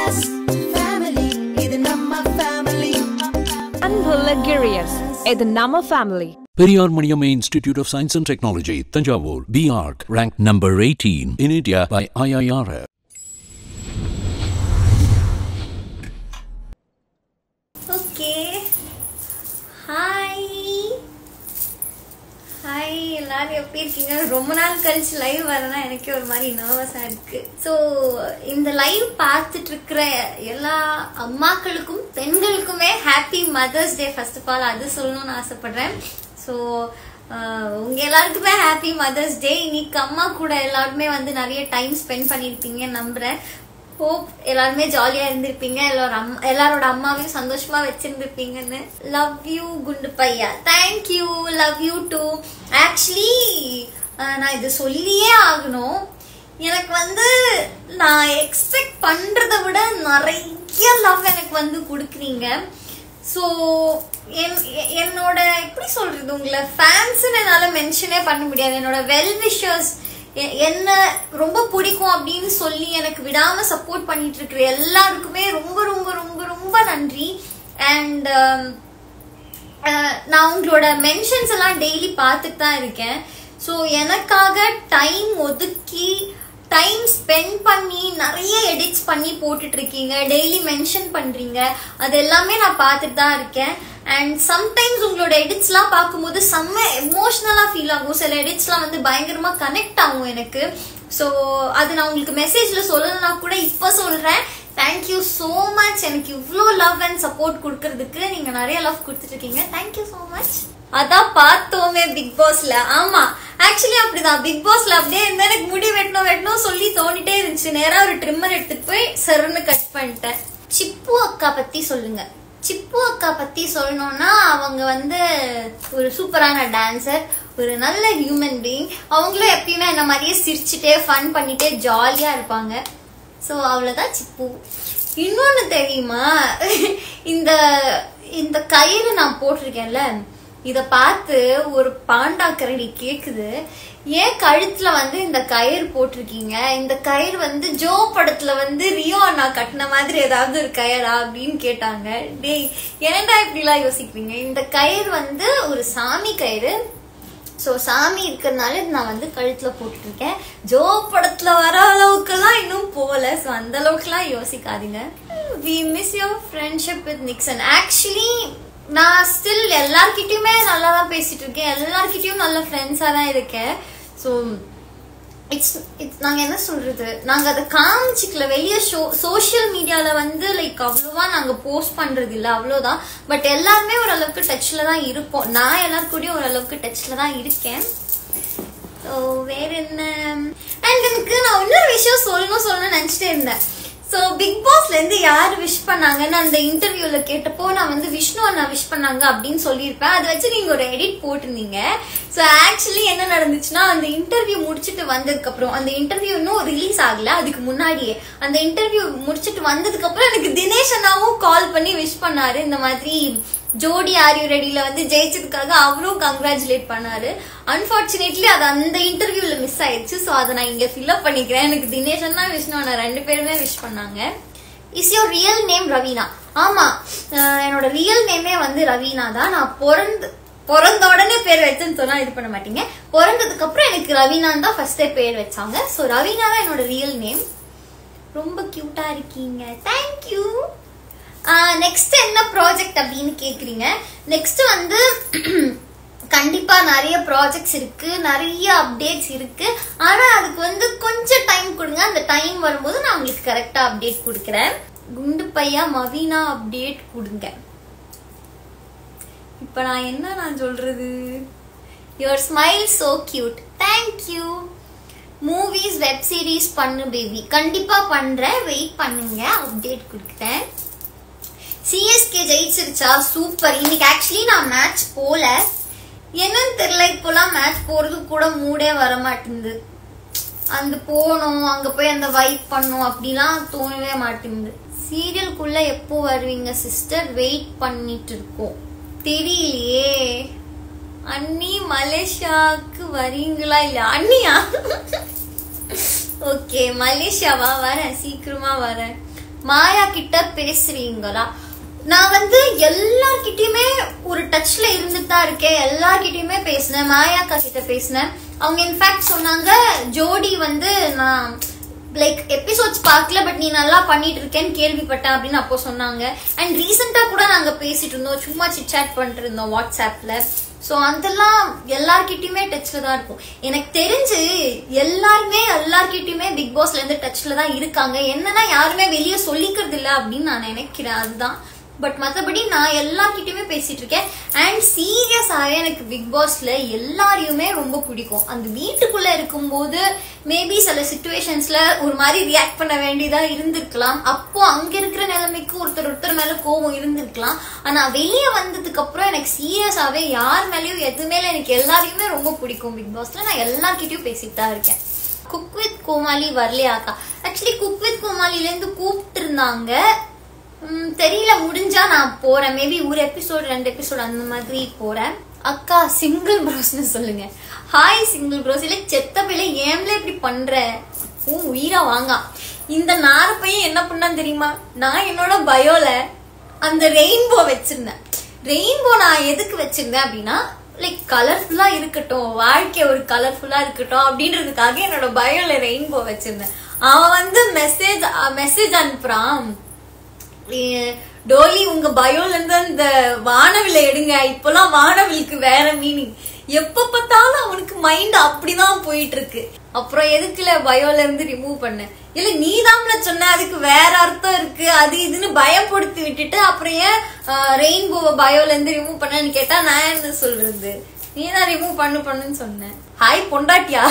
Gurious family, இது நம்ம family. Unpulagirius, இது நம்ம family. Periyar Maniamma Institute of Science and Technology, Tanjavur, BARC, ranked number 18 in India by IIRF. Okay hi hi எல்லாரும் எப்படி இருக்கீங்க ரொம்ப நாள் கழிச்சு லைவ் வரனா எனக்கே ஒரு மாதிரி நர்வஸாக இருக்கு ஸோ இந்த லைவ் பார்த்துட்டு இருக்கிற எல்லா அம்மாக்களுக்கும் பெண்களுக்குமே happy mother's day first of all அது சொல்லணும்னு ஆசைப்படுறேன் ஸோ உங்க எல்லாருக்குமே ஹாப்பி மதர்ஸ் டே இன்னைக்கு அம்மா கூட எல்லாருமே வந்து நிறைய டைம் ஸ்பெண்ட் பண்ணியிருப்பீங்கன்னு நம்புறேன் ஹோப் எல்லாருமே ஜாலியா இருந்திருப்பீங்க எல்லாரும் அம்மா எல்லாரோட அம்மாவையும் சந்தோஷமா வச்சிருந்திருப்பீங்கன்னு லவ் யூ குண்டு பையா thank you love you too actually நான் இது சொல்லியே ஆகணும் எனக்கு வந்து நான் எக்ஸ்பெக்ட் பண்றதை விட நிறைய லவ் எனக்கு வந்து கொடுக்குறீங்க ஸோ என்னோட எப்படி சொல்றது உங்களை ஃபேன்ஸ்னு என்னால மென்ஷனே பண்ண முடியாது என்னோட வெல் விஷர்ஸ் என்ன ரொம்ப பிடிக்கும் அப்படின்னு சொல்லி எனக்கு விடாம சப்போர்ட் பண்ணிட்டு இருக்கிற எல்லாருக்குமே ரொம்ப ரொம்ப ரொம்ப ரொம்ப நன்றி அண்ட் நான் உங்களோட மென்ஷன்ஸ் எல்லாம் டெய்லி பார்த்துட்டு தான் இருக்கேன் ஸோ எனக்காக டைம் ஒதுக்கி டைம் ஸ்பெண்ட் பண்ணி நிறைய எடிட்ஸ் பண்ணி போட்டுட்டு இருக்கீங்க டெய்லி மென்ஷன் பண்றீங்க அது எல்லாமே நான் பார்த்துட்டு தான் இருக்கேன் அண்ட் சம்டைம்ஸ் உங்களோட எடிட்ஸ்லாம் பார்க்கும்போது செம்ம எமோஷ்னலாக ஃபீல் ஆகும் சில எடிட்ஸ்லாம் வந்து பயங்கரமாக கனெக்ட் ஆகும் எனக்கு ஸோ அது நான் உங்களுக்கு மெசேஜில் சொல்லணும்னா கூட இப்போ சொல்கிறேன் தேங்க்யூ ஸோ மச் எனக்கு இவ்வளோ லவ் அண்ட் சப்போர்ட் கொடுக்கறதுக்கு நீங்கள் நிறைய லவ் கொடுத்துட்டு இருக்கீங்க தேங்க்யூ ஸோ மச் அதான் பார்த்தோமே பிக் பாஸ்ல ஆமா ஆக்சுவலி அப்படிதான் பிக் பாஸ்ல அப்படியே இருந்தா எனக்கு முடி வெட்டணும் வெட்டணும் சொல்லி தோண்டிட்டே இருந்துச்சு நேரா ஒரு ட்ரிம்மர் எடுத்துட்டு போய் சருன்னு கட் பண்ணிட்டேன் சிப்பு அக்கா பத்தி சொல்லுங்க சிப்பு அக்கா பத்தி சொல்லணும்னா அவங்க வந்து ஒரு சூப்பரான டான்சர் ஒரு நல்ல ஹியூமன் பீயிங் அவங்களும் எப்பயுமே என்ன மாதிரியே சிரிச்சுட்டே ஃபன் பண்ணிட்டே ஜாலியா இருப்பாங்க ஸோ அவ்வளோதான் சிப்பு இன்னொன்று தெரியுமா இந்த இந்த கயிறு நான் போட்டிருக்கேன்ல இத பார்த்து ஒரு பாண்டா கரடி கேக்குது ஏன் கழுத்துல வந்து இந்த கயிறு போட்டிருக்கீங்க இந்த கயிறு வந்து ஜோ படத்துல வந்து ரியோ அண்ணா கட்டின மாதிரி ஏதாவது ஒரு கயிறா அப்படின்னு கேட்டாங்க டேய் ஏன்டா இப்படிலாம் யோசிக்கிறீங்க இந்த கயிறு வந்து ஒரு சாமி கயிறு ஸோ சாமி இருக்கிறதுனால நான் வந்து கழுத்துல போட்டுட்டு இருக்கேன் ஜோ படத்துல வர அளவுக்குலாம் இன்னும் போகல ஸோ அந்த அளவுக்குலாம் யோசிக்காதீங்க we miss your friendship with Nixon actually நான் ஸ்டில் எல்லார்கிட்டயுமே நல்லா தான் பேசிட்டு இருக்கேன் எல்லார்கிட்டயும் நல்ல ஃப்ரெண்ட்ஸாக தான் இருக்கேன் ஸோ இட்ஸ் இட்ஸ் நாங்கள் என்ன சொல்றது நாங்கள் அதை காமிச்சிக்கல வெளியே ஷோ சோஷியல் மீடியாவில் வந்து லைக் அவ்வளோவா நாங்கள் போஸ்ட் பண்ணுறது இல்லை அவ்வளோதான் பட் எல்லாருமே ஓரளவுக்கு டச்சில் தான் இருப்போம் நான் எல்லாரு கூடயும் ஓரளவுக்கு டச்சில் தான் இருக்கேன் ஸோ வேற என்ன அண்ட் எனக்கு நான் இன்னொரு விஷயம் சொல்லணும் சொல்லணும்னு நினச்சிட்டே இருந்தேன் ஸோ பிக் பாஸ்ல இருந்து யார் விஷ் பண்ணாங்கன்னு அந்த இன்டர்வியூல கேட்டப்போ நான் வந்து விஷ்ணு அண்ணா விஷ் பண்ணாங்க அப்படின்னு சொல்லியிருப்பேன் அதை வச்சு நீங்க ஒரு எடிட் போட்டிருந்தீங்க ஸோ ஆக்சுவலி என்ன நடந்துச்சுன்னா அந்த இன்டர்வியூ முடிச்சுட்டு வந்ததுக்கு அப்புறம் அந்த இன்டர்வியூ இன்னும் ரிலீஸ் ஆகல அதுக்கு முன்னாடியே அந்த இன்டர்வியூ முடிச்சுட்டு வந்ததுக்கு அப்புறம் எனக்கு தினேஷ் அண்ணாவும் கால் பண்ணி விஷ் பண்ணாரு இந்த மாதிரி ஜோடி ஆரியோ ரெடியில வந்து ஜெயிச்சதுக்காக அவரும் கங்க்ராச்சுலேட் பண்ணாரு அன்பார்ச்சுனேட்லி அது அந்த இன்டர்வியூல மிஸ் ஆயிடுச்சு ஸோ அதை நான் இங்க ஃபில்அப் பண்ணிக்கிறேன் எனக்கு தினேஷ் அண்ணா விஷ்ணு அண்ணா ரெண்டு பேருமே விஷ் பண்ணாங்க is your real name Raveena ஆமா என்னோட ரியல் நேமே வந்து ரவீனா தான் நான் பிறந்து பிறந்த உடனே பேர் வச்சேன்னு சொன்னா இது பண்ண மாட்டீங்க பிறந்ததுக்கு அப்புறம் எனக்கு ரவீனான் தான் ஃபர்ஸ்டே பேர் வச்சாங்க ஸோ ரவீனா தான் என்னோட ரியல் நேம் ரொம்ப கியூட்டா இருக்கீங்க தேங்க்யூ நெக்ஸ்ட் என்ன ப்ராஜெக்ட் அப்படின்னு கேக்குறீங்க நெக்ஸ்ட் வந்து கண்டிப்பா நிறைய ப்ராஜெக்ட்ஸ் இருக்கு நிறைய அப்டேட்ஸ் இருக்கு ஆனா அதுக்கு வந்து கொஞ்சம் டைம் கொடுங்க அந்த டைம் வரும்போது நான் உங்களுக்கு கரெக்டா அப்டேட் கொடுக்குறேன் குண்டு பையா மவீனா அப்டேட் கொடுங்க இப்ப நான் என்ன நான் சொல்றது your smile so cute thank you movies web series பண்ணு பேபி கண்டிப்பா பண்றேன் வெயிட் பண்ணுங்க அப்டேட் கொடுக்குறேன் சிஎஸ்கே ஜெயிச்சிருச்சா சூப்பர் இன்னைக்கு ஆக்சுவலி நான் மேட்ச் போல என்னன்னு தெரியல இப்போலாம் மேட்ச் போறது கூட மூடே வர மாட்டேங்குது அந்த போகணும் அங்க போய் அந்த வைப் பண்ணும் அப்படிலாம் தோணவே மாட்டேங்குது சீரியலுக்குள்ள எப்போ வருவீங்க சிஸ்டர் வெயிட் பண்ணிட்டு இருக்கோம் தெரியலையே அண்ணி மலேசியாவுக்கு வரீங்களா இல்ல அண்ணியா ஓகே மலேசியாவா வரேன் சீக்கிரமா வரேன் மாயா கிட்ட பேசுறீங்களா நான் வந்து எல்லார்கிட்டயுமே ஒரு டச்ல இருந்துட்டு தான் இருக்கேன் எல்லார்கிட்டயுமே பேசினேன் மாயாக்கா கிட்ட பேசினேன் அவங்க இன்ஃபேக்ட் சொன்னாங்க ஜோடி வந்து நான் லைக் எபிசோட்ஸ் பார்க்கல பட் நீ நல்லா பண்ணிட்டு இருக்கேன்னு கேள்விப்பட்டேன் அப்படின்னு அப்போ சொன்னாங்க அண்ட் ரீசெண்டா கூட நாங்க பேசிட்டு இருந்தோம் சும்மா சிட் பண்ணிட்டு இருந்தோம் வாட்ஸ்அப்ல ஸோ அதெல்லாம் எல்லார்கிட்டயுமே டச்ல தான் இருக்கும் எனக்கு தெரிஞ்சு எல்லாருமே எல்லார்கிட்டயுமே பிக் பாஸ்ல இருந்து டச்ல தான் இருக்காங்க என்னன்னா யாருமே வெளியே சொல்லிக்கிறது இல்ல அப்படின்னு நான் நினைக்கிறேன் அதுதான் பட் மத்தபடி நான் எல்லார்கிட்டயுமே பேசிட்டு இருக்கேன் அண்ட் சீரியஸாவே எனக்கு பிக் பாஸ்ல எல்லாரையுமே ரொம்ப பிடிக்கும் அந்த வீட்டுக்குள்ள இருக்கும்போது மேபி சில சுச்சுவேஷன்ஸ்ல ஒரு மாதிரி ரியாக்ட் பண்ண வேண்டியதா இருந்திருக்கலாம் அப்போ அங்க இருக்கிற நிலைமைக்கு ஒருத்தர் ஒருத்தர் மேல கோவம் இருந்திருக்கலாம் ஆனா வெளியே வந்ததுக்கு அப்புறம் எனக்கு சீரியஸாவே யார் மேலயும் எது மேல எனக்கு எல்லாரையுமே ரொம்ப பிடிக்கும் பிக் பாஸ்ல நான் எல்லார்கிட்டயும் பேசிட்டு தான் இருக்கேன் குக் வித் கோமாளி வரலையாக்கா ஆக்சுவலி குக் வித் கோமாளில இருந்து கூப்பிட்டு இருந்தாங்க ம், தெரியல முடிஞ்சா நான் போறேன் மேபி ஒரு எபிசோட் ரெண்டு எபிசோட் அந்த மாதிரி போறேன் அக்கா சிங்கிள் ப்ரோஸ்னு சொல்லுங்க ஹாய் சிங்கிள் ப்ரோஸ் இல்ல செத்த பிள்ளை ஏம்ல இப்படி பண்ற ஓ உயிரா வாங்க இந்த நார பையன் என்ன பண்ணான்னு தெரியுமா நான் என்னோட பயோல அந்த ரெயின்போ வச்சிருந்தேன் ரெயின்போ நான் எதுக்கு வச்சிருந்தேன் அப்படின்னா லைக் கலர்ஃபுல்லா இருக்கட்டும் வாழ்க்கை ஒரு கலர்ஃபுல்லா இருக்கட்டும் அப்படின்றதுக்காக என்னோட பயோல ரெயின்போ வச்சிருந்தேன் அவன் வந்து மெசேஜ் மெசேஜ் அனுப்புறான் ஏ- டோலி உங்க பயோல இருந்து அந்த வானவில எடுங்க இப்பெல்லாம் வானவிலுக்கு வேற மீனிங் எப்ப பார்த்தாலும் அவனுக்கு மைண்ட் அப்படிதான் போயிட்டு இருக்கு அப்புறம் எதுக்குல பயோல இருந்து ரிமூவ் பண்ண இல்ல நீ சொன்ன அதுக்கு வேற அர்த்தம் இருக்கு அது இதுன்னு பயப்படுத்தி விட்டுட்டு அப்புறம் ஏன் ரெயின்போவை பயோல இருந்து ரிமூவ் பண்ணன்னு கேட்டா நான் என்ன சொல்றது நீ தான் ரிமூவ் பண்ணு பண்ணுன்னு சொன்னேன் ஹாய் பொண்டாட்டியா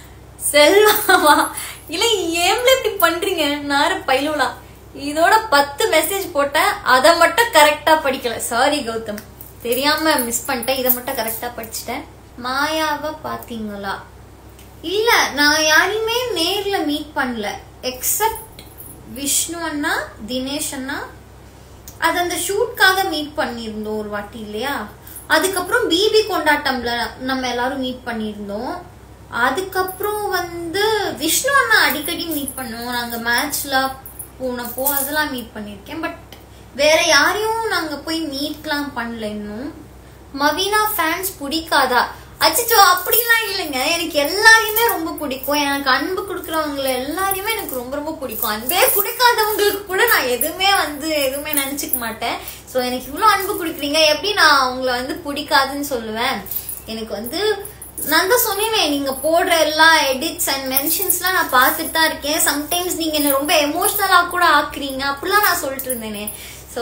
செல்வாவா இல்ல ஏம்ல இப்படி பண்றீங்க நார பயிலுலா இதோட பத்து மெசேஜ் போட்டேன் அதை மட்டும் கரெக்டா படிக்கல சாரி கௌதம் தெரியாம மிஸ் பண்ணிட்டேன் இதை மட்டும் கரெக்டா படிச்சுட்டேன் மாயாவை பாத்தீங்களா இல்ல நான் யாரையுமே நேர்ல மீட் பண்ணல எக்ஸப்ட் விஷ்ணு அண்ணா தினேஷ் அண்ணா அது அந்த ஷூட்காக மீட் பண்ணியிருந்தோம் ஒரு வாட்டி இல்லையா அதுக்கப்புறம் பிபி கொண்டாட்டம்ல நம்ம எல்லாரும் மீட் பண்ணியிருந்தோம் அதுக்கப்புறம் வந்து விஷ்ணு அண்ணா அடிக்கடி மீட் பண்ணுவோம் நாங்க மேட்ச்ல போனப்போ அதெல்லாம் மீட் பண்ணியிருக்கேன் பட் வேற யாரையும் நாங்க போய் மீட்லாம் பண்ணல இன்னும் மவீனா ஃபேன்ஸ் பிடிக்காதா அச்சோ அப்படிலாம் இல்லைங்க எனக்கு எல்லாரையுமே ரொம்ப பிடிக்கும் எனக்கு அன்பு கொடுக்குறவங்கள எல்லாரையுமே எனக்கு ரொம்ப ரொம்ப பிடிக்கும் அன்பே கொடுக்காதவங்களுக்கு கூட நான் எதுவுமே வந்து எதுவுமே நினைச்சுக்க மாட்டேன் ஸோ எனக்கு இவ்வளோ அன்பு கொடுக்குறீங்க எப்படி நான் அவங்கள வந்து பிடிக்காதுன்னு சொல்லுவேன் எனக்கு வந்து நான் தான் சொன்னேனே நீங்க போடுற எல்லா எடிட்ஸ் அண்ட் மென்ஷன்ஸ்லாம் நான் பார்த்துட்டு தான் இருக்கேன் சம்டைம்ஸ் நீங்க என்ன ரொம்ப எமோஷ்னலா கூட ஆக்குறீங்க அப்படிலாம் நான் சொல்லிட்டு இருந்தேனே ஸோ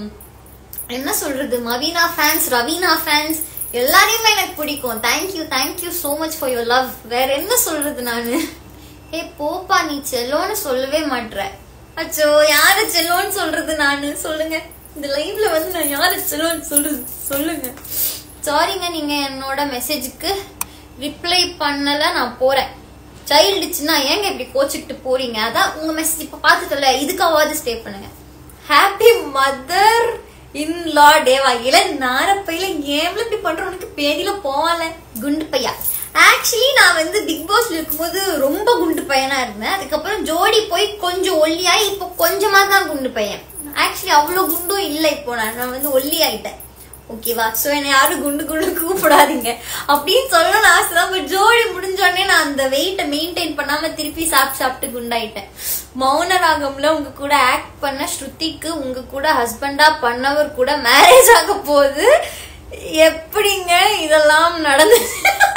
என்ன சொல்றது மவீனா ஃபேன்ஸ் ரவீனா ஃபேன்ஸ் எல்லாரையுமே எனக்கு பிடிக்கும் thank you thank you so much for your love வேற என்ன சொல்றது நானு ஏ போப்பா நீ செல்லோன்னு சொல்லவே மாட்ற அச்சோ யாரு செல்லோன்னு சொல்றது நானு சொல்லுங்க இந்த லைவ்ல வந்து நான் யாரு செல்லோன்னு சொல்றது சொல்லுங்க சாரிங்க நீங்க என்னோட மெசேஜுக்கு ரிப்ளை பண்ணல நான் போறேன் சைல்டுச்சுன்னா ஏங்க இப்படி கோச்சிக்கிட்டு போறீங்க அதான் உங்க மெசேஜ் இப்ப பாத்துட்டல இதுக்காவது ஸ்டே பண்ணுங்க ஹாப்பி மதர் இன் லா டேவா இல நாரப்பையில ஏம்ல இப்படி பண்ற உனக்கு பேதியில போவால குண்டு பையா ஆக்சுவலி நான் வந்து பிக் பாஸ்ல இருக்கும்போது ரொம்ப குண்டு பையனா இருந்தேன் அதுக்கப்புறம் ஜோடி போய் கொஞ்சம் ஒல்லியாயி இப்போ கொஞ்சமா தான் குண்டு பையன் ஆக்சுவலி அவ்வளவு குண்டும் இல்லை இப்போ நான் நான் வந்து ஒல்லி ஆயிட்டேன் ஓகேவா சோ என்னை யாரும் குண்டு குண்டு கூப்பிடாதீங்க அப்படின்னு சொல்லணும்னு ஆசை தான் பட் ஜோடி முடிஞ்சோடனே நான் அந்த வெயிட்டை மெயின்டைன் பண்ணாம திருப்பி சாப்பிட்டு சாப்பிட்டு குண்டாயிட்டேன் மௌன ராகம்ல உங்க கூட ஆக்ட் பண்ண ஸ்ருதிக்கு உங்க கூட ஹஸ்பண்டா பண்ணவர் கூட மேரேஜ் ஆக போகுது எப்படிங்க இதெல்லாம் நடந்துச்சு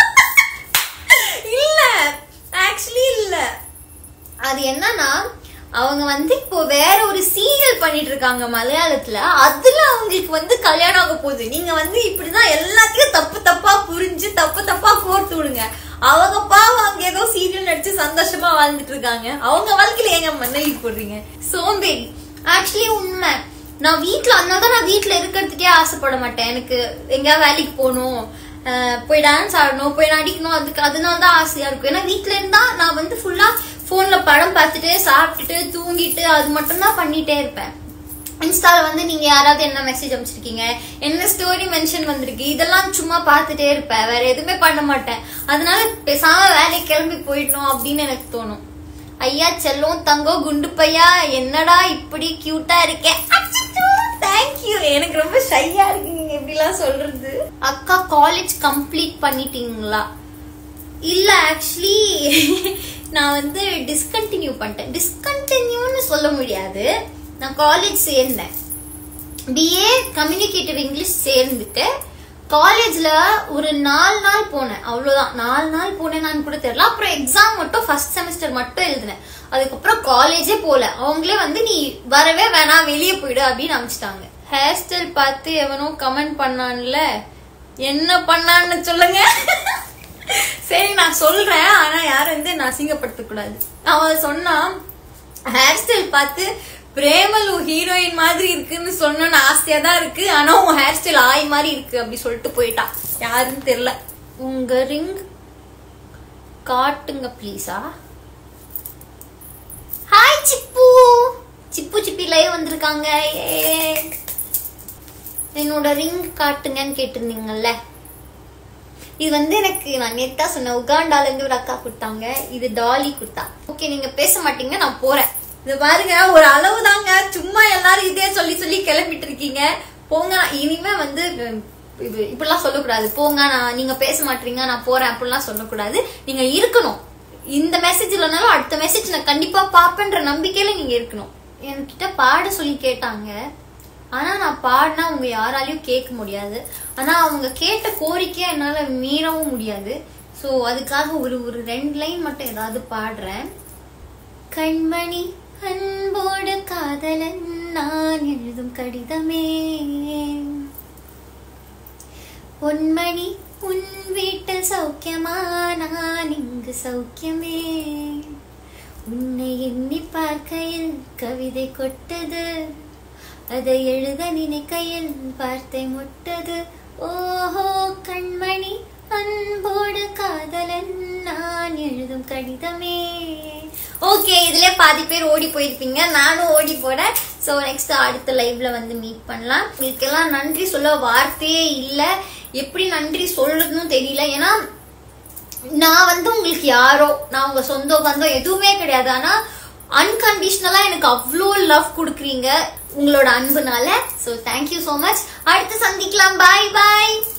இல்ல ஆக்சுவலி இல்ல அது என்னன்னா அவங்க வந்து இப்போ வேற ஒரு சீரியல் பண்ணிட்டு இருக்காங்க மலையாளத்துல அதுல அவங்களுக்கு வந்து கல்யாணம் ஆக போகுது நீங்க வந்து இப்படிதான் எல்லாத்தையும் தப்பு தப்பா புரிஞ்சு தப்பு தப்பா கோர்த்து விடுங்க அவங்க பாவம் அங்க ஏதோ சீரியல் நடிச்சு சந்தோஷமா வாழ்ந்துட்டு இருக்காங்க அவங்க வாழ்க்கையில ஏங்க மண்ணலி போடுறீங்க சோம்பேறி ஆக்சுவலி உண்மை நான் வீட்ல அதனால தான் நான் வீட்ல இருக்கிறதுக்கே ஆசைப்பட மாட்டேன் எனக்கு எங்கேயாவது வேலைக்கு போகணும் அஹ் போய் டான்ஸ் ஆடணும் போய் நடிக்கணும் அதுக்கு அதனால தான் ஆசையா இருக்கும் ஏன்னா வீட்ல இருந்தா நான் வந்து ஃபுல்லா போன்ல படம் பார்த்துட்டு சாப்பிட்டுட்டு தூங்கிட்டு அது மட்டும் தான் பண்ணிட்டே இருப்பேன் இன்ஸ்டால வந்து நீங்க யாராவது என்ன மெசேஜ் அமைச்சிருக்கீங்க என்ன ஸ்டோரி மென்ஷன் வந்திருக்கு இதெல்லாம் சும்மா பார்த்துட்டே இருப்பேன் வேற எதுவுமே பண்ண மாட்டேன் அதனால பேசாம வேலைக்கு கிளம்பி போயிடணும் அப்படின்னு எனக்கு தோணும் ஐயா செல்லம் தங்கம் குண்டு பையா என்னடா இப்படி கியூட்டா இருக்கேன் தேங்க்யூ எனக்கு ரொம்ப ஷையா இருக்கு நீங்க இப்படிலாம் சொல்றது அக்கா காலேஜ் கம்ப்ளீட் பண்ணிட்டீங்களா இல்ல ஆக்சுவலி நான் வந்து டிஸ்கண்டினியூ பண்ணிட்டேன் டிஸ்கண்டினியூன்னு சொல்ல முடியாது நான் காலேஜ் சேர்ந்தேன் பிஏ கம்யூனிகேட்டிவ் இங்கிலீஷ் சேர்ந்துட்டு காலேஜ்ல ஒரு நாலு நாள் போனேன் அவ்வளவுதான் நாலு நாள் போனேன்னு கூட தெரியல அப்புறம் எக்ஸாம் மட்டும் ஃபர்ஸ்ட் செமஸ்டர் மட்டும் எழுதினேன் அதுக்கப்புறம் காலேஜே போல அவங்களே வந்து நீ வரவே வேணாம் வெளியே போயிடு அப்படின்னு அனுப்பிச்சிட்டாங்க ஹேர் ஸ்டைல் பார்த்து எவனோ கமெண்ட் பண்ணான்ல என்ன பண்ணான்னு சொல்லுங்க சரி நான் சொல்றேன் ஆனா யாரும் வந்து நான் அசிங்கப்படுத்த கூடாது அவன் சொன்னான் ஹேர் ஸ்டைல் பார்த்து பிரேமல் ஹீரோயின் மாதிரி இருக்குன்னு சொன்னோன்னு ஆசையா தான் இருக்கு ஆனா உன் ஹேர் ஸ்டைல் ஆய் மாதிரி இருக்கு அப்படி சொல்லிட்டு போயிட்டான் யாருன்னு தெரியல உங்க ரிங் காட்டுங்க ப்ளீஸா ஹாய் சிப்பு சிப்பு சிப்பி லைவ் வந்திருக்காங்க ஏ என்னோட ரிங் காட்டுங்கன்னு கேட்டிருந்தீங்கல்ல இது வந்து எனக்கு நான் நேத்தா சொன்னேன் உகாண்டால இருந்து ஒரு அக்கா கொடுத்தாங்க இது டாலி கொடுத்தா ஓகே நீங்க பேச மாட்டீங்க நான் போறேன் இது பாருங்க ஒரு அளவு தாங்க சும்மா எல்லாரும் இதே சொல்லி சொல்லி கிளம்பிட்டு இருக்கீங்க போங்க நான் இனிமே வந்து உம், இது இப்படிலாம் சொல்லக்கூடாது போங்க நான் நீங்க பேச மாட்டீங்க நான் போறேன் அப்படிலாம் சொல்லக்கூடாது நீங்க இருக்கணும் இந்த மெசேஜ் இல்லைனாலும் அடுத்த மெசேஜ் நான் கண்டிப்பா பாப்பேன்ற நம்பிக்கையில நீங்க இருக்கணும் என்கிட்ட பாட சொல்லி கேட்டாங்க ஆனா நான் பாடினா உங்க யாராலையும் கேட்க முடியாது ஆனா அவங்க கேட்ட கோரிக்கையை என்னால மீறவும் முடியாது சோ அதுக்காக ஒரு ஒரு ரெண்டு லைன் மட்டும் ஏதாவது பாடுறேன் கண்மணி அன்போடு காதலன் நான் எழுதும் கடிதமே பொன்மணி உன் வீட்டில் சௌக்கியமா நான் இங்கு சௌக்கியமே உன்னை எண்ணி பார்க்கையில் கவிதை கொட்டது அதை எழுத நினைக்கையில் வார்த்தை முட்டது ஓஹோ கண்மணி அன்போடு காதலன் நான் எழுதும் கடிதமே ஓகே இதுல பாதி பேர் ஓடி போயிருப்பீங்க நானும் ஓடி போறேன் ஸோ நெக்ஸ்ட் அடுத்த லைவ்ல வந்து மீட் பண்ணலாம் இதுக்கெல்லாம் நன்றி சொல்ல வார்த்தையே இல்லை எப்படி நன்றி சொல்றதுன்னு தெரியல ஏன்னா நான் வந்து உங்களுக்கு யாரோ நான் உங்க சொந்த பந்தம் எதுவுமே கிடையாது ஆனா அன்கண்டிஷனலா எனக்கு அவ்வளோ லவ் கொடுக்குறீங்க உங்களோட அன்புனால ஸோ தேங்க்யூ ஸோ மச் அடுத்து சந்திக்கலாம் பாய் பாய்